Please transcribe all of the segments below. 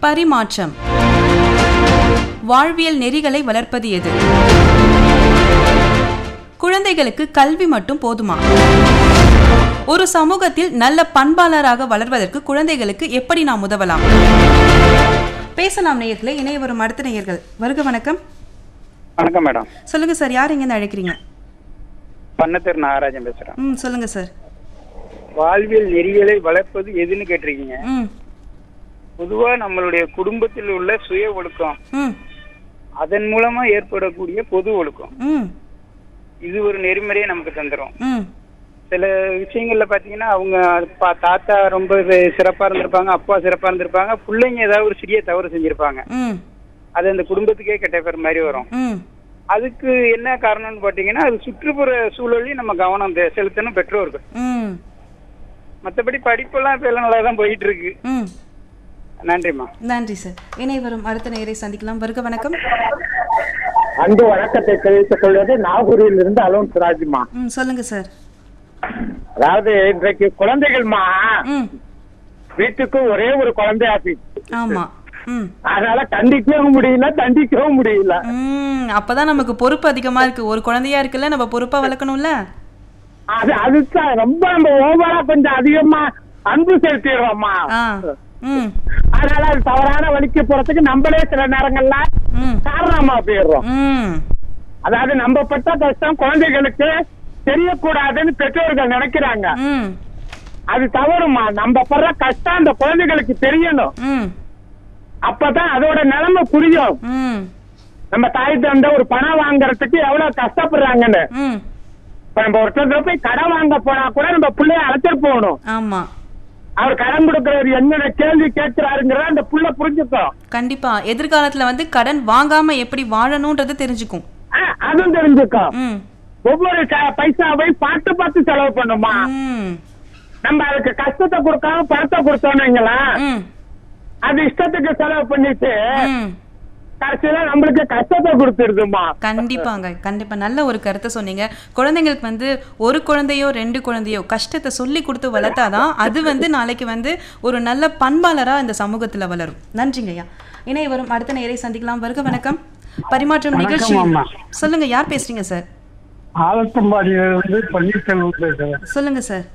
பரிமாற்றம் வாழ்வியல் நெறிகளை வளர்ப்பது எது குழந்தைகளுக்கு கல்வி மட்டும் போதுமா ஒரு சமூகத்தில் நல்ல பண்பாளராக வளர்வதற்கு குழந்தைகளுக்கு எப்படி நாம் உதவலாம் பேசலாம் நேயர்களே இணைய வரும் அடுத்த நேயர்கள் வருக வணக்கம் வணக்கம் மேடம் சொல்லுங்க சார் யார் எங்கேருந்து அழைக்கிறீங்க பண்ணத்தேர் நாகராஜன் பேசுறேன் ம் சொல்லுங்க சார் வாழ்வியல் நெறிகளை வளர்ப்பது எதுன்னு கேட்டிருக்கீங்க ம் பொதுவா நம்மளுடைய குடும்பத்தில் உள்ள சுய ஒழுக்கம் ம் அதன் மூலமா ஏற்படக்கூடிய பொது ஒழுக்கம் ம் இது ஒரு நெறிமுறையை நமக்கு தந்துரும் ம் சில விஷயங்கள்ல பாத்தீங்கன்னா அவங்க பா- தாத்தா ரொம்ப சி- சிறப்பா இருந்திருப்பாங்க அப்பா சிறப்பா இருந்திருப்பாங்க பிள்ளைங்க ஏதாவது ஒரு சிறிய தவறு செஞ்சிருப்பாங்க ம் அது அந்த குடும்பத்துக்கே கெட்ட பேர் மாதிரி வரும் ம் அதுக்கு என்ன காரணம்னு பாத்தீங்கன்னா அது சுற்றுப்புற சூழலையும் நம்ம கவனம் தெ- செலுத்தணும் பெற்றோர்கள் ம் மத்தபடி படிப்பெல்லாம் இப்ப எல்லாம் நல்லா தான் போயிட்டு இருக்கு ம் நன்றிம்மா நன்றி சார் இணை வரும் அடுத்த நேரை சந்திக்கலாம் வருக வணக்கம் அன்பு வணக்கத்தை தெரிவித்துக் கொள்வது நாகூரில் இருந்து அலோன் சிராஜ்மா ம் சொல்லுங்க சார் அதாவது இன்றைக்கு குழந்தைகள்மா ம் வீட்டுக்கு ஒரே ஒரு குழந்தை ஆச்சு ஆமா ம் அதனால கண்டிக்கவும் முடியல தண்டிக்கவும் முடியல ம் அப்பதான் நமக்கு பொறுப்பு அதிகமா இருக்கு ஒரு குழந்தையா இருக்குல்ல நம்ம பொறுப்பா வளர்க்கணும்ல அது அதுதான் ரொம்ப நம்ம ஓவரா கொஞ்சம் அதிகமா அன்பு செலுத்திடுறோம்மா ஆ ம் அதனால அது தவறான வழிக்கு போறதுக்கு நம்மளே சில நேரங்கள்ல ம் காரணமா போயிடுறோம் ம் அதாவது நம்ம பட்ட கஷ்டம் குழந்தைகளுக்கு தெரியக்கூடாதுன்னு பெற்றோர்கள் நினைக்கிறாங்க ம் அது தவறுமா நம்ம படுற கஷ்டம் அந்த குழந்தைகளுக்கு தெரியணும் ம் அப்பதான் அதோட நிலைமை புரியும் ம் நம்ம தாய் தந்த ஒரு பணம் வாங்குறதுக்கு எவ்வளவு கஷ்டப்படுறாங்கன்னு ம் இப்ப நம்ம ஒருத்தர் போய் கடன் வாங்க போனா கூட நம்ம பிள்ளைய அழைச்சிட்டு போகணும் ஆமா அவர் கடன் கொடுக்கறவர் என்னென்ன கேள்வி கேட்கிறாருங்கிறத அந்த புள்ள புரிஞ்சுக்கும் கண்டிப்பா எதிர்காலத்துல வந்து கடன் வாங்காம எப்படி வாழணும்ன்றது தெரிஞ்சுக்கும் ஆ, அதுவும் தெரிஞ்சுக்கும் ம் ஒவ்வொரு க- பைசாவை பார்த்து பார்த்து செலவு பண்ணுமா ம் நம்ம அதுக்கு கஷ்டத்தை கொடுக்காம பணத்தை கொடுத்தோம்னு வைங்களேன், ம் அது இஷ்டத்துக்கு செலவு பண்ணிட்டு ம் கடைசியில நம்மளுக்கு கஷ்டத்தை கொடுத்துருதுமா கண்டிப்பாங்க கண்டிப்பா நல்ல ஒரு கருத்தை சொன்னீங்க குழந்தைங்களுக்கு வந்து ஒரு குழந்தையோ ரெண்டு குழந்தையோ கஷ்டத்தை சொல்லி கொடுத்து வளர்த்தாதான் அது வந்து நாளைக்கு வந்து ஒரு நல்ல பண்பாளரா இந்த சமூகத்துல வளரும் நன்றிங்க ஐயா இணைய வரும் அடுத்த நேரை சந்திக்கலாம் வருக வணக்கம் பரிமாற்றம் நிகழ்ச்சி அம்மா. சொல்லுங்க யார் பேசுறீங்க சார் ஆலத்தம்பாடியிலிருந்து பன்னீர்செல்வம் பேசுறேன் சொல்லுங்க சார்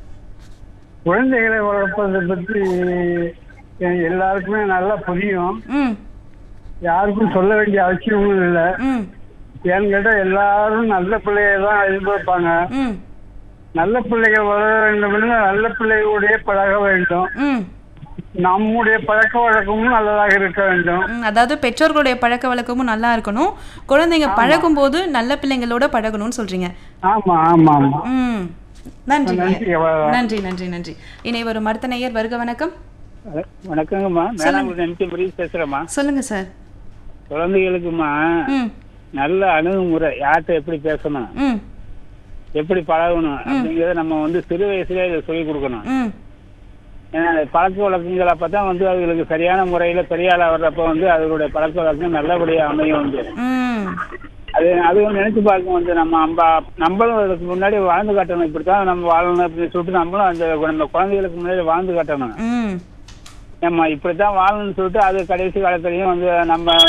குழந்தைகளை வளர்ப்பதை பற்றி எல்லாருக்குமே நல்லா புரியும் ம் யாருக்கும் சொல்ல வேண்டிய அவசியமும் இல்லை ம் ஏன்னு கேட்டா எல்லாரும் நல்ல பிள்ளைய தான் எதிர்பார்ப்பாங்க ம் நல்ல பிள்ளைகள் வளர வேண்டும் நல்ல பிள்ளைகளுடைய பழக வேண்டும் ம் நம்முடைய பழக்க வழக்கமும் நல்லதாக இருக்க வேண்டும் ம், அதாவது பெற்றோர்களுடைய பழக்க வழக்கமும் நல்லா இருக்கணும் குழந்தைங்க பழகும் போது நல்ல பிள்ளைங்களோட பழகணும்னு சொல்றீங்க ஆமா ஆமா ஆமா ம் நன்றி நன்றி, வ- நன்றி நன்றி நன்றி இணை வரும் அடுத்த நேயர் வருக வணக்கம் வணக்கங்கம்மா மேனாங்குடி நினைச்ச முறை பேசுறேம்மா சொல்லுங்க சார் குழந்தைகளுக்குமா ம் நல்ல அணுகுமுறை யார்கிட்ட எப்படி பேசணும் ம் எப்படி பழகணும் அப்படிங்கறத நம்ம வந்து சிறு வயசுலயே இதை சொல்லிக் கொடுக்கணும் ம் ஏன்னா அது பழக்க வழக்கங்கள் அப்பதான் வந்து அவங்களுக்கு சரியான முறையில பெரிய ஆளா வர்றப்ப வந்து அவர்களுடைய பழக்க வழக்கம் நல்லபடியா அமையும் வந்து ம் அது அதுவும் நினைச்சு பார்க்கும் வந்து நம்ம அம்பா நம்மளும் அதுக்கு முன்னாடி வாழ்ந்து காட்டணும் இப்படித்தான் நம்ம வாழணும் அப்படின்னு சொல்லிட்டு நம்மளும் அந்த நம்ம குழந்தைகளுக்கு முன்னாடி வாழ்ந்து காட்டணும் ம் நம்ம இப்படித்தான் வாழணும்னு சொல்லிட்டு அது கடைசி காலத்துலயும் வந்து நம்ம